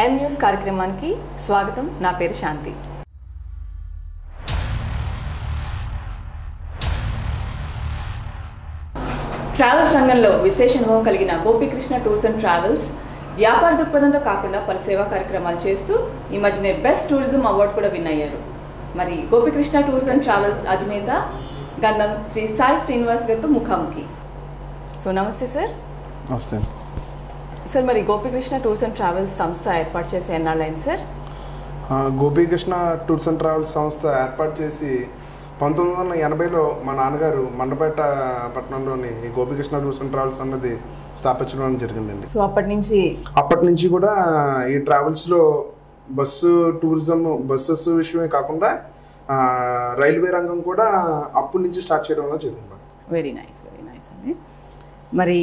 ఎన్ news కార్యక్రమానికి స్వాగతం నా పేరు శాంతి ట్రావెల్స్ రంగంలో విశేష అనుభవం కలిగిన గోపీకృష్ణ టూర్స్ అండ్ ట్రావెల్స్ వ్యాపార దృక్పథంతో కాకుండా పలు సేవా కార్యక్రమాలు చేస్తూ ఈ మధ్యనే బెస్ట్ టూరిజం అవార్డు కూడా విన్ అయ్యారు మరి గోపీకృష్ణ టూర్స్ అండ్ ట్రావెల్స్ అధినేత గంధం శ్రీ సాయి శ్రీనివాస్ గారితో ముఖాముఖి సో నమస్తే సార్ నమస్తే అండి. సార్ మరి గోపీకృష్ణ టూర్స్ అండ్ ట్రావెల్స్ సంస్థ ఏర్పాటు చేసి ఎన్నాళ్ళైంది సార్ ఆ, గోపీకృష్ణ టూర్స్ అండ్ ట్రావెల్స్ సంస్థ ఏర్పాటు చేసి పంతొమ్మిది వందల ఎనభైలో మా నాన్నగారు మండపేట పట్టణంలోని ఈ గోపీకృష్ణ టూర్స్ అండ్ ట్రావెల్స్ అన్నది స్థాపించడం జరిగిందండి సో అప్పటి నుంచి అప్పటి నుంచి కూడా ఈ ట్రావెల్స్లో బస్సు టూరిజం బస్సెస్ విషయమే కాకుండా ఆ, రైల్వే రంగం కూడా అప్పటి నుంచి స్టార్ట్ చేయడం వల్ల జరిగింది వెరీ నైస్ వెరీ నైస్ అండి మరి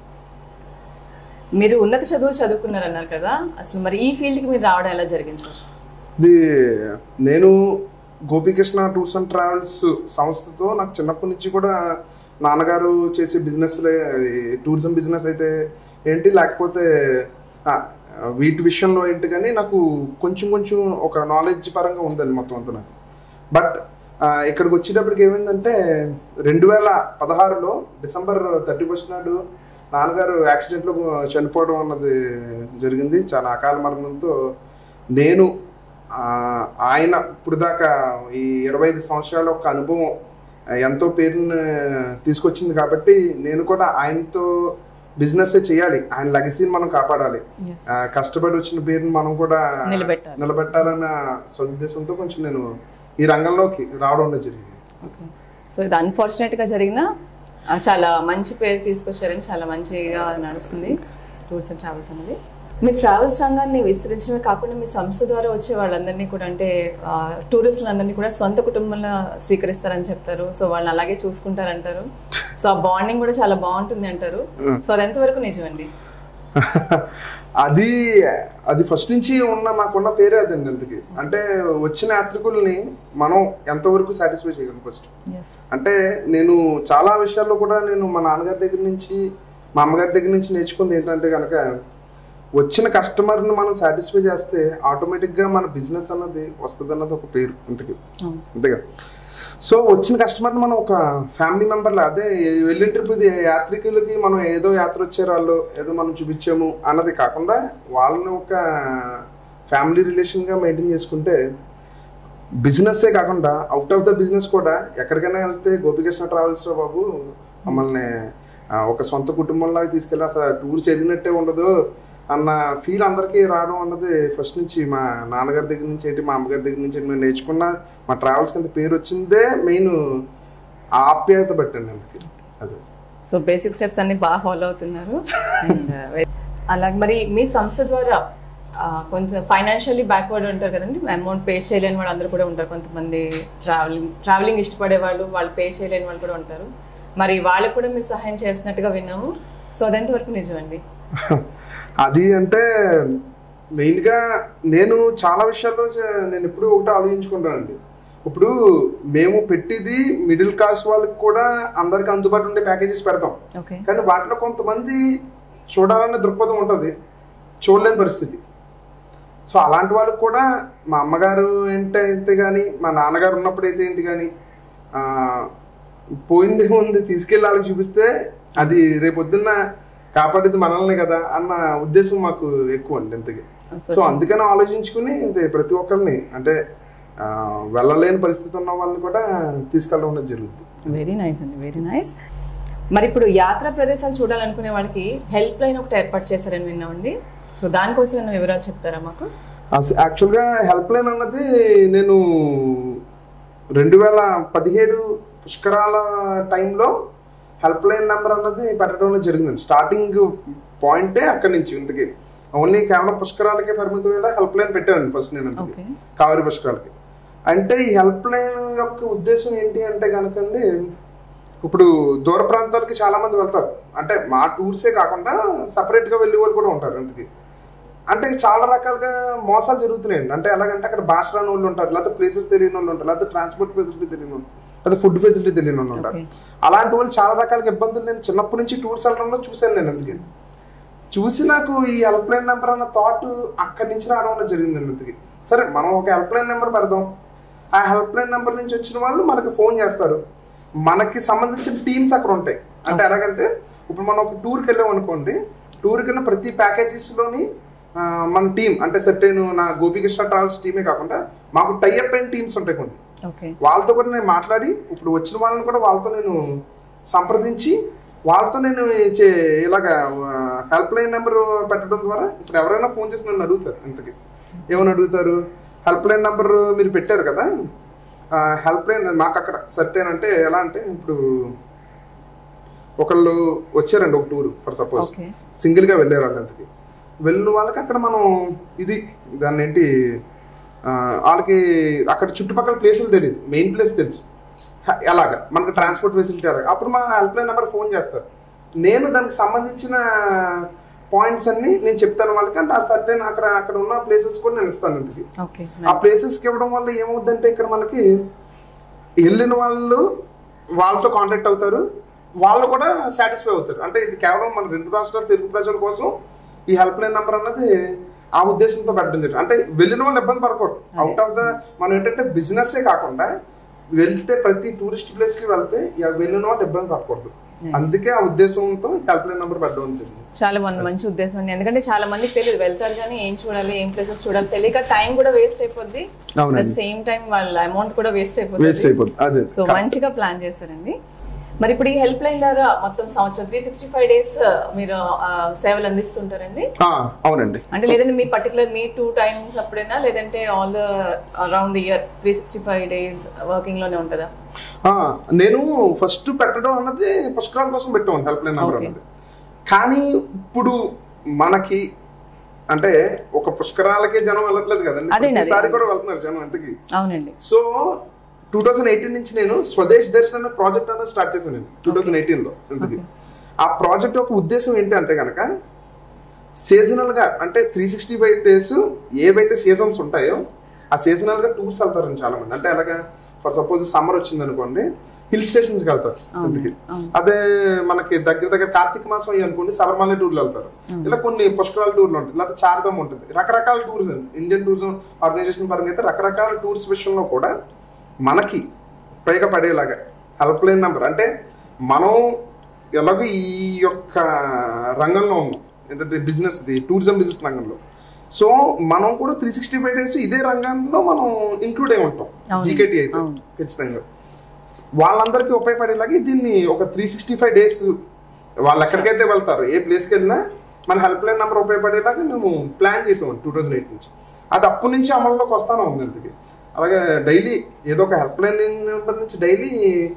మీరు ఉన్నత చదువులు చదువుకున్నారన్నారు కదా అసలు మరి ఈ ఫీల్డ్కి మీరు రావడం ఎలా జరిగింది సార్ ఇది నేను గోపీకృష్ణ టూర్స్ అండ్ ట్రావెల్స్ సంస్థతో నాకు చిన్నప్పటి నుంచి కూడా నాన్నగారు చేసే బిజినెస్ టూరిజం బిజినెస్ అయితే ఏంటి లేకపోతే ఆ, వీటి విషయంలో ఏంటి కానీ నాకు కొంచెం కొంచెం ఒక నాలెడ్జ్ పరంగా ఉందండి మొత్తం అంతా నాకు బట్ ఇక్కడికి వచ్చేటప్పటికి ఏమైందంటే రెండు వేల పదహారులో డిసెంబర్ థర్టీ ఫస్ట్ నాడు నాన్నగారు యాక్సిడెంట్లో చనిపోవడం అన్నది జరిగింది చాలా అకాల మరణంతో నేను ఆ, ఆయన ఇప్పుడు దాకా ఈ ఇరవై ఐదు సంవత్సరాల ఒక అనుభవం ఆ, ఎంతో పేరుని తీసుకొచ్చింది కాబట్టి నేను కూడా ఆయనతో బిజినెస్ చేయాలి ఆయన లెగసీని మనం కాపాడాలి Yes. ఆ, కష్టపడి వచ్చిన పేరుని మనం కూడా నిలబెట్టాలి. నిలబెట్టాలన్న సదుద్దేశంతో కొంచెం నేను ఈ రంగంలోకి రావడం అనేది జరిగింది ఓకే సో ఇది అన్ఫార్చునేట్గా జరిగిన ఆ, చాలా మంచి పేరు తీసుకొచ్చారని చాలా మంచిగా నడుస్తుంది టూర్స్ అండ్ ట్రావెల్స్ అనేది మీరు ట్రావెల్స్ రంగాన్ని విస్తరించడమే కాకుండా మీ సంస్థ ద్వారా వచ్చే వాళ్ళందరినీ కూడా అంటే టూరిస్టులందరినీ కూడా సొంత కుటుంబంలో స్వీకరిస్తారని చెప్తారు సో వాళ్ళని అలాగే చూసుకుంటారంటారు సో ఆ బాండింగ్ కూడా చాలా బాగుంటుంది అంటారు సో అది ఎంతవరకు నిజమండి అది అది ఫస్ట్ నుంచి ఉన్న మాకున్న పేరే అదండి అందుకే అంటే వచ్చిన యాత్రికుల్ని మనం ఎంతవరకు సాటిస్ఫై చేయగలం ఫస్ట్ ఎస్ అంటే నేను చాలా విషయాల్లో కూడా నేను మా నాన్నగారి దగ్గర నుంచి మా అమ్మగారి దగ్గర నుంచి నేర్చుకుంది ఏంటంటే కనుక వచ్చిన కస్టమర్ని మనం సాటిస్ఫై చేస్తే ఆటోమేటిక్గా మన బిజినెస్ అన్నది వస్తుంది అన్నది ఒక పేరు ఇంతకి అవును సార్ అంతేగా సో వచ్చిన కస్టమర్ని మనం ఒక ఫ్యామిలీ మెంబర్లా అదే వెళ్ళిన ట్రిప్ ఇది యాత్రికులకి మనం ఏదో యాత్ర వచ్చారు వాళ్ళు ఏదో మనం చూపించాము అన్నది కాకుండా వాళ్ళని ఒక ఫ్యామిలీ రిలేషన్గా మెయింటైన్ చేసుకుంటే బిజినెస్సే కాకుండా అవుట్ ఆఫ్ ద బిజినెస్ కూడా ఎక్కడికైనా వెళ్తే గోపికృష్ణ ట్రావెల్స్లో బాబు మమ్మల్ని ఆ, ఒక సొంత కుటుంబంలాగా తీసుకెళ్ళి అసలు టూర్ చదివినట్టే ఉండదు అన్న ఫీల్ అందరికీ రావడం అన్నది ఫస్ట్ నుంచి మా నాన్నగారి దగ్గర నుంచి ఏంటి మా అమ్మగారి దగ్గర నుంచి ఏంటి మేము నేర్చుకున్న మా ట్రావెల్స్ కింద పేరు వచ్చిందే మెయిన్ ఆప్యాయత బట్టండి అందుకే అదే సో బేసిక్ స్టెప్స్ అన్ని బాగా ఫాలో అవుతున్నారు And, uh, అలాగే మరి మీ సంస్థ ద్వారా ఆ, కొంచెం ఫైనాన్షియల్లీ బ్యాక్వర్డ్ ఉంటారు కదండి అమౌంట్ పే చేయలేని వాళ్ళు అందరూ కూడా ఉంటారు కొంతమంది ట్రావెలింగ్ ట్రావెలింగ్ ఇష్టపడే వాళ్ళు వాళ్ళు పే చేయలేని వాళ్ళు కూడా ఉంటారు మరి వాళ్ళకు కూడా మీరు సహాయం చేస్తున్నట్టుగా విన్నాము సో అది ఎంతవరకు నిజమండి అది అంటే మెయిన్గా నేను చాలా విషయాల్లో చే- నేను ఎప్పుడు ఒకటి ఆలోచించుకుంటానండి ఇప్పుడు మేము పెట్టిది మిడిల్ క్లాస్ వాళ్ళకి కూడా అందరికి అందుబాటులో ఉండే ప్యాకేజెస్ పెడతాం ఓకే కానీ వాటిలో కొంతమంది చూడాలనే దృక్పథం ఉంటుంది చూడలేని పరిస్థితి సో అలాంటి వాళ్ళకి కూడా మా అమ్మగారు ఏంటి అయితే కానీ మా నాన్నగారు ఉన్నప్పుడు అయితే ఏంటి కానీ ఆ, పోయింది ఉంది తీసుకెళ్ళి వాళ్ళకి చూపిస్తే అది రేపొద్దున్న కాపాడేది మనల్ని కదా అన్న ఉద్దేశం మాకు ఎక్కువ అండి ఇంతకి సో అందుకని ఆలోచించుకుని ఇంతే ప్రతి ఒక్కరిని అంటే ఆ, వెళ్ళలేని పరిస్థితి ఉన్న వాళ్ళని కూడా తీసుకెళ్ళడం అనేది జరుగుతుంది వెరీ నైస్ అండి వెరీ నైస్ మరి ఇప్పుడు యాత్రా ప్రదేశాలు చూడాలనుకునే వాళ్ళకి హెల్ప్ లైన్ ఒకటి ఏర్పాటు చేశారని విన్నామండి సో దానికోసం ఏమైనా వివరాలు చెప్తారా మాకు అస- యాక్చువల్గా హెల్ప్ లైన్ అన్నది నేను రెండు వేల పదిహేడు పుష్కరాల టైంలో హెల్ప్ లైన్ నెంబర్ అన్నది పెట్టడంలో జరిగిందండి స్టార్టింగ్ పాయింటే అక్కడి నుంచి ఇంతకి ఓన్లీ కేవలం పుష్కరాలకే పరిమితమైన హెల్ప్ లైన్ పెట్టానండి ఫస్ట్ నేను అందుకే ఓకే కావేరి పుష్కరాలకి అంటే ఈ హెల్ప్ లైన్ యొక్క ఉద్దేశం ఏంటి అంటే కనుకండి ఇప్పుడు దూర ప్రాంతాలకి చాలా మంది వెళ్తారు అంటే మా టూర్సే కాకుండా సపరేట్గా వెళ్ళే వాళ్ళు కూడా ఉంటారు అందుకే అంటే చాలా రకాలుగా మోసాలు జరుగుతున్నాయండి అంటే ఎలాగంటే అక్కడ భాష రాని వాళ్ళు ఉంటారు లేకపోతే ప్లేసెస్ తెలియని వాళ్ళు ఉంటారు లేకపోతే ట్రాన్స్పోర్ట్ ఫెసిలిటీ తెలియని వాళ్ళు లేకపోతే ఫుడ్ ఫెసిలిటీ తెలియని వాళ్ళు ఉంటారు Okay. అలాంటి వాళ్ళు చాలా రకాలుగా ఇబ్బందులు నేను చిన్నప్పటి నుంచి టూర్స్ వెళ్ళడంలో చూశాను నేను అందుకే చూసి నాకు ఈ హెల్ప్ లైన్ నెంబర్ అన్న థాట్ అక్కడి నుంచి రావడం అనేది జరిగింది ఇంతకి సరే మనం ఒక హెల్ప్ లైన్ నెంబర్ పెడదాం ఆ హెల్ప్ లైన్ నెంబర్ నుంచి వచ్చిన వాళ్ళు మనకి ఫోన్ చేస్తారు మనకి సంబంధించిన టీమ్స్ అక్కడ ఉంటాయి అంటే ఎలాగంటే ఇప్పుడు మనం ఒక టూర్కి వెళ్ళాం అనుకోండి టూర్కి వెళ్ళిన ప్రతి ప్యాకేజెస్లోని మన టీం అంటే సర్టైన్ నా గోపికృష్ణ ట్రావెల్స్ టీమే కాకుండా మాకు టైఅప్ అయిన టీమ్స్ ఉంటాయి కొన్ని ఓకే వాళ్ళతో కూడా నేను మాట్లాడి ఇప్పుడు వచ్చిన వాళ్ళని కూడా వాళ్ళతో నేను సంప్రదించి వాళ్ళతో నేను చే- ఇలాగ హెల్ప్ లైన్ నెంబర్ పెట్టడం ద్వారా ఇప్పుడు ఎవరైనా ఫోన్ చేసి నన్ను అడుగుతారు ఇంతకి ఏమని అడుగుతారు హెల్ప్ లైన్ నెంబర్ మీరు పెట్టారు కదా హెల్ప్ లైన్ మాకు అక్కడ సర్టేన్ అంటే ఎలా అంటే ఇప్పుడు ఒకళ్ళు వచ్చారండి ఒక టూర్ ఫర్ సపోజ్ ఓకే సింగిల్గా వెళ్ళారు వాళ్ళంతకి వెళ్ళిన వాళ్ళకి అక్కడ మనం ఇది దాన్ని ఏంటి ఆ, వాళ్ళకి అక్కడ చుట్టుపక్కల ప్లేసులు తెలియదు మెయిన్ ప్లేస్ తెలుసు హ- ఎలాగా మనకి ట్రాన్స్పోర్ట్ ఫెసిలిటీ అలాగా అప్పుడు మా హెల్ప్ లైన్ నెంబర్ ఫోన్ చేస్తారు నేను దానికి సంబంధించిన పాయింట్స్ అన్ని నేను చెప్తాను వాళ్ళకి అంటే ఆ సర్టెన్ అక్కడ అక్కడ ఉన్న ప్లేసెస్ కూడా నేను ఇస్తాను ఇంతకి ఓకే ఆ ప్లేసెస్కి ఇవ్వడం వల్ల ఏమవుద్దంటే ఇక్కడ మనకి వెళ్ళిన వాళ్ళు వాళ్ళతో కాంటాక్ట్ అవుతారు వాళ్ళు కూడా సాటిస్ఫై అవుతారు అంటే ఇది కేవలం మన రెండు రాష్ట్రాల తెలుగు ప్రజల కోసం ఈ హెల్ప్ లైన్ నెంబర్ అన్నది ఆ ఉద్దేశంతో పెట్టడం జరిగింది అంటే వెళ్ళిన వాళ్ళు ఇబ్బంది పడకూడదు అవుట్ ఆఫ్ ద మనం ఏంటంటే బిజినెస్ కాకుండా వెళ్తే ప్రతి టూరిస్ట్ ప్లేస్ కి వెళ్తే ఇక వెళ్ళిన వాళ్ళు ఇబ్బంది పడకూడదు అందుకే ఆ ఉద్దేశంతో హెల్ప్ లైన్ నెంబర్ పెట్టడం జరిగింది చాలా మంది మంచి ఉద్దేశం ఉంది ఎందుకంటే చాలా మందికి తెలియదు వెళ్తారు కానీ ఏం చూడాలి ఏం ప్లేసెస్ చూడాలి తెలియక టైం కూడా వేస్ట్ అయిపోద్ది అవునండి. సేమ్ టైం వాళ్ళ అమౌంట్ కూడా వేస్ట్ వేస్ట్ అయిపోతుంది అయిపోతుంది అదే సో మంచిగా ప్లాన్ చేశారండి మరి ఇప్పుడు ఈ హెల్ప్ లైన్ ద్వారా మొత్తం సంవత్సరం త్రీ సిక్స్టీ ఫైవ్ డేస్ మీరు ఆ, సేవలు అందిస్తుంటారండి ఆ, అవునండి అంటే లేదంటే మీ పర్టికులర్ మీ టూ టైమ్స్ అప్పుడైనా లేదంటే all the around year three sixty five days working లోనే ఉంటుందా ఆ, నేను ఫస్ట్ పెట్టడం అన్నది పుష్కరాల కోసం పెట్టాను హెల్ప్ లైన్ నెంబర్ Okay. అన్నది కానీ ఇప్పుడు మనకి అంటే ఒక పుష్కరాలకే జనం వెళ్ళట్లేదు కదండి అదేండి, అదే. ప్రతిసారి కూడా వెళ్తున్నారు జనం ఎంతకి అవునండి సో టూ థౌజండ్ ఎయిటీన్ నుంచి నేను స్వదేశ్ దర్శన్ అనే ప్రాజెక్ట్ అనేది స్టార్ట్ చేశాను నేను టూ థౌజండ్ ఎయిటీన్లో ఇంతకి ఆ ప్రాజెక్ట్ యొక్క ఉద్దేశం ఏంటి అంటే కనుక సీజనల్ గా అంటే త్రీ సిక్స్టీ ఫైవ్ డేస్ ఏవైతే సీజన్స్ ఉంటాయో ఆ సీజనల్ గా టూర్స్ వెళ్తారు చాలా మంది అంటే అలాగా ఫర్ సపోజ్ సమ్మర్ వచ్చింది అనుకోండి హిల్ స్టేషన్స్ కి వెళ్తారు ఇంతకి అవును. అదే మనకి దగ్గర దగ్గర కార్తీక మాసం అయ్యి అనుకోండి శబరిమల టూర్లు వెళ్తారు ఇలా కొన్ని పుష్కరాల టూర్లు ఉంటాయి లేకపోతే చార్ధం ఉంటుంది రకరకాల టూర్స్ ఇండియన్ టూరిజం ఆర్గనైజేషన్ పరంగా అయితే రకరకాల టూర్స్ విషయంలో కూడా మనకి పైగా పడేలాగా హెల్ప్ లైన్ నెంబర్ అంటే మనం ఎలాగో ఈ యొక్క రంగంలో ఉన్నాం ఏంటంటే బిజినెస్ టూరిజం బిజినెస్ రంగంలో సో మనం కూడా త్రీ సిక్స్టీ ఫైవ్ డేస్ ఇదే రంగంలో మనం ఇంక్లూడ్ అయి ఉంటాం అవును. జీకేటీ అయితే అవును. ఖచ్చితంగా వాళ్ళందరికీ ఉపయోగపడేలాగా దీన్ని ఒక త్రీ సిక్స్టీ ఫైవ్ డేస్ వాళ్ళు ఎక్కడికైతే వెళ్తారు ఏ ప్లేస్కి వెళ్ళినా మన హెల్ప్ లైన్ నెంబర్ ఉపయోగపడేలాగా మేము ప్లాన్ చేసాం టూ థౌజండ్ ఎయిట్ నుంచి అది అప్పటి నుంచి అమల్లోకి వస్తానే ఉంది ఇంతకి అలాగే డైలీ ఏదో ఒక హెల్ప్ లైన్ నెంబర్ నుంచి డైలీ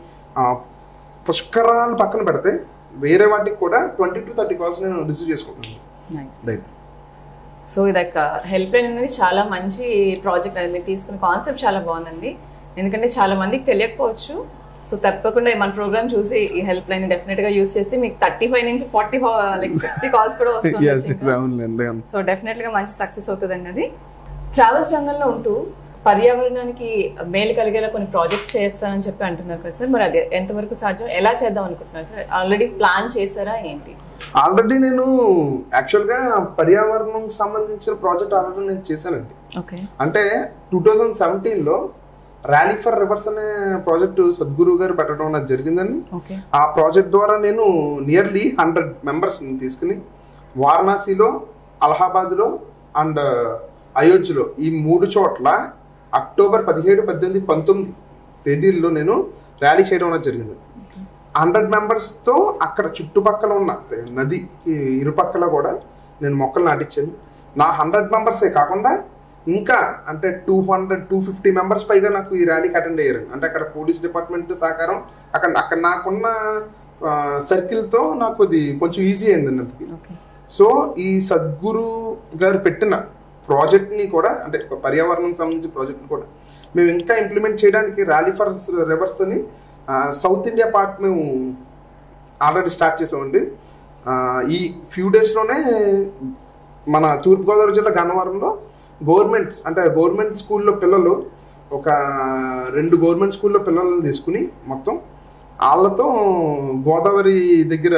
పుష్కరాలు పక్కన పెడితే వేరే వాటికి కూడా ట్వంటీ టు థర్టీ కాల్స్ నేను రిసీవ్ చేసుకుంటున్నాను నైస్ డైలీ సో ఇది హెల్ప్ లైన్ అనేది చాలా మంచి ప్రాజెక్ట్ అది మీరు తీసుకున్న కాన్సెప్ట్ చాలా బాగుందండి ఎందుకంటే చాలా మందికి తెలియకపోవచ్చు సో తప్పకుండా మన ప్రోగ్రామ్ చూసి ఈ హెల్ప్ లైన్ డెఫినెట్ గా యూస్ చేస్తే మీకు థర్టీ ఫైవ్ నుంచి ఫార్టీ లైక్ సిక్స్టీ కాల్స్ కూడా వస్తుంది అవునులేండి సో డెఫినెట్ గా మంచి సక్సెస్ అవుతుందండి అది ట్రావెల్స్ రంగంలో ఉంటూ పర్యావరణానికి మేలు కలిగేలా కొన్ని ప్రాజెక్ట్స్ చేస్తానని చెప్పి అంటున్నారు కదా సార్ మరి అది ఎంతవరకు సాధ్యం ఎలా చేద్దాం అనుకుంటున్నారు సార్ ఆల్రెడీ ప్లాన్ చేశారా ఏంటి ఆల్రెడీ నేను యాక్చువల్గా పర్యావరణం సంబంధించిన ప్రాజెక్ట్ ఆల్రెడీ నేను చేశానండి ఓకే అంటే టూ థౌజండ్ సెవెంటీన్లో ర్యాలీ ఫర్ రివర్స్ అనే ప్రాజెక్టు సద్గురు గారు పెట్టడం నాకు జరిగిందండి ఓకే ఆ ప్రాజెక్ట్ ద్వారా నేను నియర్లీ హండ్రెడ్ మెంబర్స్ తీసుకుని వారణాసిలో అలహాబాద్లో అండ్ అయోధ్యలో ఈ మూడు చోట్ల అక్టోబర్ పదిహేడు పద్దెనిమిది పంతొమ్మిది తేదీల్లో నేను ర్యాలీ చేయడం అనేది జరిగింది హండ్రెడ్ మెంబర్స్తో అక్కడ చుట్టుపక్కల ఉన్న నది ఈ ఇరుపక్కల కూడా నేను మొక్కలు నాటించాను నా హండ్రెడ్ మెంబర్సే కాకుండా ఇంకా అంటే two hundred two fifty members పైగా నాకు ఈ ర్యాలీకి అటెండ్ అయ్యారు అంటే అక్కడ పోలీస్ డిపార్ట్మెంట్ సహకారం అక్కడ అక్కడ నాకున్న సర్కిల్తో నాకు అది కొంచెం ఈజీ అయిందండి అందుకే ఓకే సో ఈ సద్గురు గారు పెట్టిన ప్రాజెక్ట్ని కూడా అంటే పర్యావరణం సంబంధించిన ప్రాజెక్ట్ని కూడా మేము ఇంకా ఇంప్లిమెంట్ చేయడానికి ర్యాలీ ఫర్ రివర్స్ అని సౌత్ ఇండియా పార్ట్ మేము ఆల్రెడీ స్టార్ట్ చేసామండి ఆ, ఈ ఫ్యూ డేస్లోనే మన తూర్పుగోదావరి జిల్లా గన్నవరంలో గవర్నమెంట్ అంటే గవర్నమెంట్ స్కూల్లో పిల్లలు ఒక రెండు గవర్నమెంట్ స్కూల్లో పిల్లల్ని తీసుకుని మొత్తం వాళ్ళతో గోదావరి దగ్గర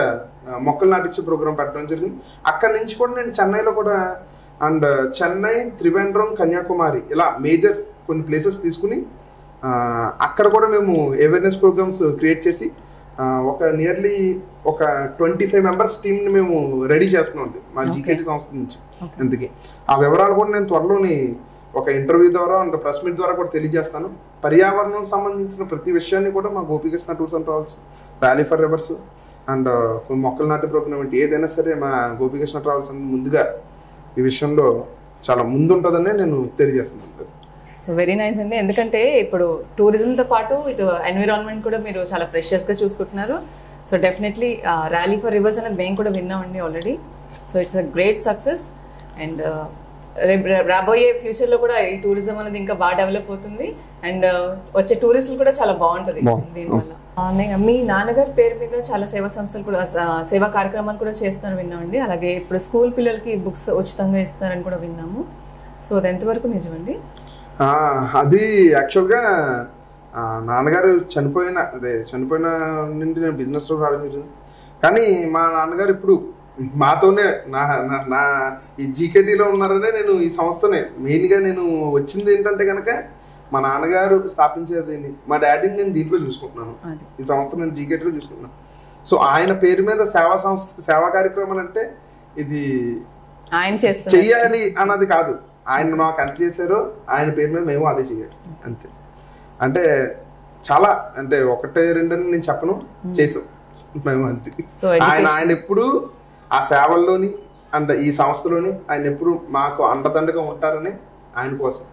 ఆ, మొక్కలు నాటించే ప్రోగ్రామ్ పెట్టడం జరిగింది అక్కడి నుంచి కూడా నేను చెన్నైలో కూడా అండ్ చెన్నై త్రివేంద్రం కన్యాకుమారి ఇలా మేజర్ కొన్ని ప్లేసెస్ తీసుకుని ఆ, అక్కడ కూడా మేము అవేర్నెస్ ప్రోగ్రామ్స్ క్రియేట్ చేసి ఆ, ఒక నియర్లీ ఒక ట్వంటీ ఫైవ్ మెంబర్స్ టీమ్ని మేము రెడీ చేస్తున్నాం అండి మా జీకేటీ సంస్థ నుంచి Okay. అందుకే ఆ వివరాలు కూడా నేను త్వరలోని ఒక ఇంటర్వ్యూ ద్వారా అండ్ ప్రెస్ మీట్ ద్వారా కూడా తెలియజేస్తాను పర్యావరణం సంబంధించిన ప్రతి విషయాన్ని కూడా మా Gopikrishna tours and travels rally for rivers and మొక్కలు నాటి ప్రోగ్రామ్ ఏంటి ఏదైనా సరే మా గోపికృష్ణ ట్రావెల్స్ అనేది ముందుగా ఈ విషయంలో చాలా ముందుంటుందని నేను తెలియజేస్తున్నాను సో వెరీ నైస్ అండి ఎందుకంటే ఇప్పుడు టూరిజంతో పాటు ఇటు ఎన్విరాన్మెంట్ కూడా మీరు చాలా ప్రెషియస్గా చూసుకుంటున్నారు so definitely rally for rivers అనేది మేము కూడా విన్నామండి already so it's a great success and రేపు రాబోయే ఫ్యూచర్లో కూడా ఈ టూరిజం అనేది ఇంకా బాగా డెవలప్ అవుతుంది అండ్ వచ్చే టూరిస్టులు కూడా చాలా బాగుంటుంది బాగుంది. దీనివల్ల ఆ, నే- మీ నాన్నగారి పేరు మీద చాలా సేవా సంస్థలు కూడా ఆ, సేవా కార్యక్రమాలు కూడా చేస్తారని విన్నామండి అలాగే ఇప్పుడు స్కూల్ పిల్లలకి బుక్స్ ఉచితంగా ఇస్తారని కూడా విన్నాము సో అది ఎంతవరకు నిజమండి ఆ, అది యాక్చువల్గా ఆ, నాన్నగారు చనిపోయిన అదే చనిపోయిన నుండి నేను బిజినెస్లో రావడం జరిగింది కానీ మా నాన్నగారు ఇప్పుడు మాతోనే నా నా నా ఈ జీకేటీలో ఉన్నారనే నేను ఈ సంస్థనే మెయిన్గా నేను వచ్చింది ఏంటంటే కనుక మా నాన్నగారు స్థాపించేది మా డాడీని నేను దీంట్లో చూసుకుంటున్నాను అది ఈ సంస్థ నేను జీకేటీలో చూసుకుంటున్నాను సో ఆయన పేరు మీద సేవా సంస్థ సేవా కార్యక్రమాలు అంటే ఇది ఆయన చేస్తున్నారు చెయ్యాలి అన్నది కాదు ఆయన మాకు ఎంత చేశారో ఆయన పేరు మీద మేము అదే చేయాలి అంతే అంటే చాలా అంటే ఒకటే రెండని నేను చెప్పను చేసాం మేము అంతే సో ఆయన ఆయన ఎప్పుడు ఆ సేవల్లోని అండ్ ఈ సంస్థలోని ఆయన ఎప్పుడు మాకు అండదండగా ఉంటారని ఆయన కోసం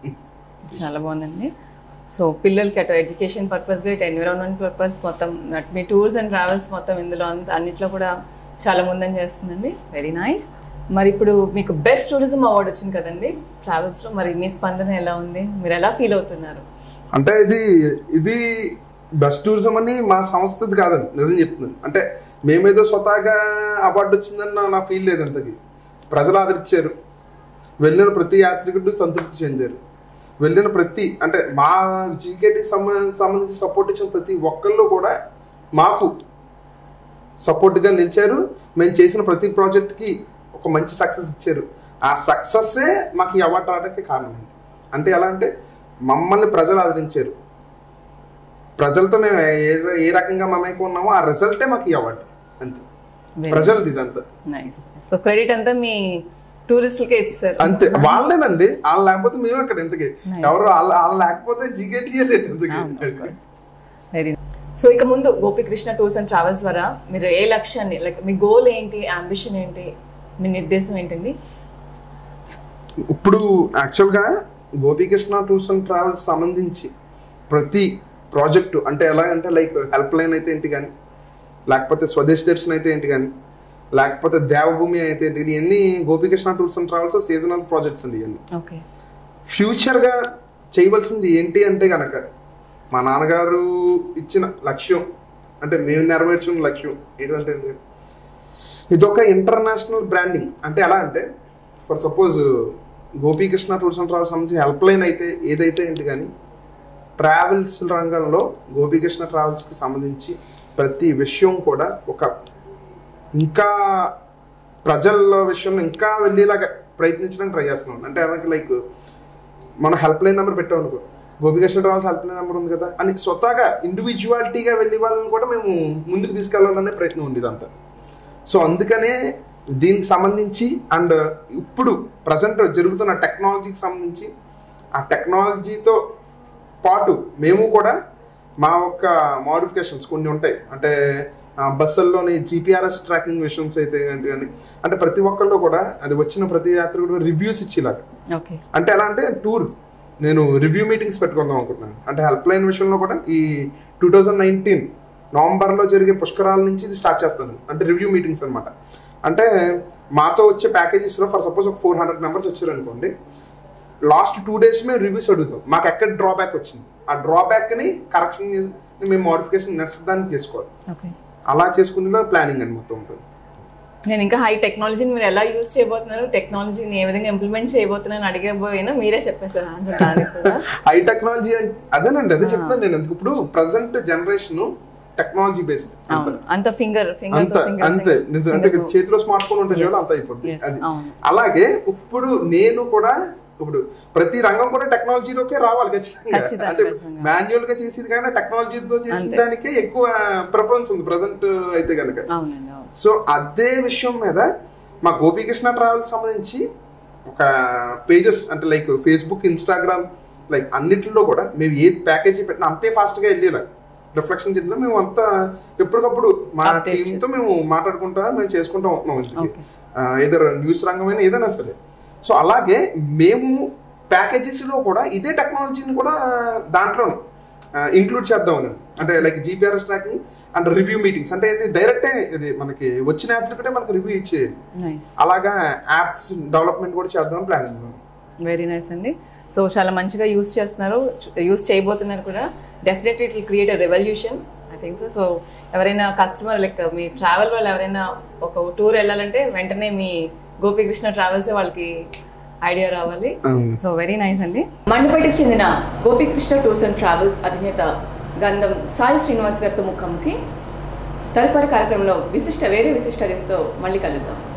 చాలా బాగుందండి సో పిల్లలకి అటు ఎడ్యుకేషన్ పర్పస్గా ఇటు ఎన్విరాన్మెంట్ పర్పస్ మొత్తం అటు మీ టూర్స్ అండ్ ట్రావెల్స్ మొత్తం ఇందులో అంత అన్నిట్లో కూడా చాలా ముందని చేస్తుందండి వెరీ నైస్ మరి ఇప్పుడు మీకు బెస్ట్ టూరిజం అవార్డు వచ్చింది కదండి ట్రావెల్స్లో మరి మీ స్పందన ఎలా ఉంది మీరు ఎలా ఫీల్ అవుతున్నారు అంటే ఇది ఇది బెస్ట్ టూరిజం అని మా సంస్థది కాదండి నిజం చెప్తున్నాను అంటే మేమేదో స్వతహాగా అవార్డు వచ్చిందని నా- నా ఫీల్ లేదు అంతకి ప్రజలు ఆదరించారు వెళ్ళిన ప్రతి యాత్రికుడు సంతృప్తి చెందారు వెళ్ళిన ప్రతి అంటే మా జీకేటీ సంబంధించి సపోర్ట్ ఇచ్చిన ప్రతి ఒక్కళ్ళు కూడా మాకు సపోర్ట్గా నిలిచారు మేము చేసిన ప్రతి ప్రాజెక్ట్కి ఒక మంచి సక్సెస్ ఇచ్చారు ఆ సక్సెస్సే మాకు ఈ అవార్డు రావడానికి కారణమైంది అంటే ఎలా అంటే మమ్మల్ని ప్రజలు ఆదరించారు ప్రజలతో మేము ఏ ఏ రకంగా మమేకం ఉన్నామో ఆ రిజల్టే మాకు ఈ అవార్డు అంతే ప్రజలది ఇదంతా నైస్ సో క్రెడిట్ అంతా మీ టూరిస్టులకే ఇస్తారు అంతే వాళ్ళేనండి వాళ్ళు లేకపోతే మేము అక్కడ ఇంతకి Nice. ఎవరు వాళ్ళు వాళ్ళు లేకపోతే జీకేటీయే లేదు ఇంతకి వెరీ సో ఇక ముందు గోపికృష్ణ టూర్స్ అండ్ ట్రావెల్స్ ద్వారా మీరు ఏ లక్ష్యాన్ని లైక్ మీ గోల్ ఏంటి అంబిషన్ ఏంటి మీ నిర్దేశం ఏంటండి ఇప్పుడు యాక్చువల్గా గోపీకృష్ణ టూర్స్ అండ్ ట్రావెల్స్ సంబంధించి ప్రతి ప్రాజెక్టు అంటే ఎలా అంటే లైక్ హెల్ప్ లైన్ అయితే ఏంటి కానీ లేకపోతే స్వదేశ్ దర్శన్ అయితే ఏంటి కానీ లేకపోతే దేవభూమి అయితే ఏంటి ఇవన్నీ Gopikrishna tours and travels seasonal projects అండి ఇవన్నీ ఓకే ఫ్యూచర్గా చేయవలసింది ఏంటి అంటే కనుక మా నాన్నగారు ఇచ్చిన లక్ష్యం అంటే మేము నెరవేర్చిన లక్ష్యం ఏంటంటే ఇదొక ఇంటర్నేషనల్ బ్రాండింగ్ అంటే ఎలా అంటే for suppose Gopikrishna tours and travels సంబంధించి హెల్ప్ లైన్ అయితే ఏదైతే ఏంటి కానీ ట్రావెల్స్ రంగంలో గోపీకృష్ణ ట్రావెల్స్కి సంబంధించి ప్రతి విషయం కూడా ఒక ఇంకా ప్రజల విషయంలో ఇంకా వెళ్ళేలాగా ప్రయత్నించడానికి ట్రై చేస్తున్నాం అంటే అలాగే లైక్ మనం హెల్ప్ లైన్ నెంబర్ పెట్టాం అనుకో Gopikrishna travels help line number ఉంది కదా అని స్వతహాగా ఇండివిజువాలిటీగా వెళ్ళే వాళ్ళని కూడా మేము ముందుకు తీసుకెళ్లాలనే ప్రయత్నం ఉంది ఇదంతా సో అందుకనే దీనికి సంబంధించి అండ్ ఇప్పుడు ప్రజెంట్ జరుగుతున్న టెక్నాలజీకి సంబంధించి ఆ టెక్నాలజీతో పాటు మేము కూడా మా యొక్క మోడిఫికేషన్స్ కొన్ని ఉంటాయి అంటే ఆ, బస్సుల్లోని జీపీఆర్ఎస్ ట్రాకింగ్ విషయన్స్ అయితే ఏంటి కానీ అంటే ప్రతి ఒక్కళ్ళు కూడా అది వచ్చిన ప్రతి యాత్రికుడు రివ్యూస్ ఇచ్చేలాగా ఓకే అంటే ఎలా అంటే టూర్ నేను రివ్యూ మీటింగ్స్ పెట్టుకుందాం అనుకుంటున్నాను అంటే హెల్ప్ లైన్ విషయంలో కూడా ఈ టూ థౌజండ్ నైన్టీన్ నవంబర్లో జరిగే పుష్కరాల నుంచి ఇది స్టార్ట్ చేస్తాను అంటే రివ్యూ మీటింగ్స్ అనమాట అంటే మాతో వచ్చే ప్యాకేజెస్లో ఫర్ సపోజ్ ఒక ఫోర్ హండ్రెడ్ మెంబర్స్ వచ్చారు అనుకోండి లాస్ట్ టూ డేస్ మేము రివ్యూస్ అడుగుతాం మాకు ఎక్కడ డ్రాబ్యాక్ వచ్చింది ఆ డ్రాబ్యాక్ని కరెక్షన్ మేము మోడిఫికేషన్ నెక్స్ట్ దానికి చేసుకోవాలి ఓకే అలా చేసుకునేలా ప్లానింగ్ అని మొత్తం ఉంటుంది నేను ఇంకా హై టెక్నాలజీని మీరు ఎలా యూజ్ చేయబోతున్నారు టెక్నాలజీని ఏ విధంగా ఇంప్లిమెంట్ చేయబోతున్నాను అడిగబోయినా మీరే చెప్పేశారు ఆన్సర్ దానికి కూడా హై టెక్నాలజీ అంటే అదేనండి అదే చెప్తాను నేను ఎందుకు ఇప్పుడు ప్రజెంట్ జనరేషన్ టెక్నాలజీ బేస్డ్ అవును అంత ఫింగర్ ఫింగర్ అంత అంతే నిజం అంటే చేతిలో స్మార్ట్ ఫోన్ ఉంటే చూడాలి అంత అయిపోద్ది అది అవును అలాగే ఇప్పుడు నేను కూడా ఇప్పుడు ప్రతి రంగం కూడా టెక్నాలజీలోకే రావాలి ఖచ్చితంగా ఖచ్చితంగా, అంటే ఖచ్చితంగా. మాన్యువల్ గా చేసేది కానీ టెక్నాలజీతో చేసిన అంతే. దానికే ఎక్కువ ప్రిఫరెన్స్ ఉంది ప్రజెంట్ అయితే కనుక అవునండి అవును సో అదే విషయం మీద మా గోపీకృష్ణ ట్రావెల్ సంబంధించి ఒక పేజెస్ అంటే లైక్ ఫేస్బుక్ ఇన్స్టాగ్రామ్ లైక్ అన్నిటిలో కూడా మేము ఏ ప్యాకేజీ పెట్టినా అంతే ఫాస్ట్గా వెళ్ళేలా రిఫ్లెక్షన్ చెందిన మేము అంతా ఎప్పటికప్పుడు మా Update టీంతో మేము మాట్లాడుకుంటా మేము చేసుకుంటా ఉంటున్నాం ఇంటికి Okay. ఏదో న్యూస్ రంగమైన ఏదైనా సరే సో అలాగే మేము ప్యాకేజెస్లో కూడా ఇదే టెక్నాలజీని కూడా దాంట్లోనే ఇంక్లూడ్ చేద్దామని అంటే like GPRS tracking and review meetings అంటే ఏంటి డైరెక్టే ఇది మనకి వచ్చిన యాప్లికేటే మనకి రివ్యూ ఇచ్చేది నైస్ అలాగా యాప్స్ డెవలప్మెంట్ కూడా చేద్దాం ప్లాన్ వెరీ నైస్ అండి సో చాలా మంచిగా యూస్ చేస్తున్నారు యూస్ చేయబోతున్నారు కూడా definitely it create a revolution I think so so ఎవరైనా కస్టమర్ లైక్ మీ ట్రావెల్ వాళ్ళు ఎవరైనా ఒక టూర్ వెళ్ళాలంటే వెంటనే మీ గోపీకృష్ణ ట్రావెల్స్ వాళ్ళకి ఐడియా రావాలి సో వెరీ నైస్ అండి మండపేటకు చెందిన గోపీకృష్ణ టూర్స్ అండ్ ట్రావెల్స్ అధినేత గంధం సాయి శ్రీనివాస్ గారితో ముఖంకి తదుపరి కార్యక్రమంలో విశిష్ట వేరే విశిష్ట అతిథితో మళ్ళీ కలుద్దాం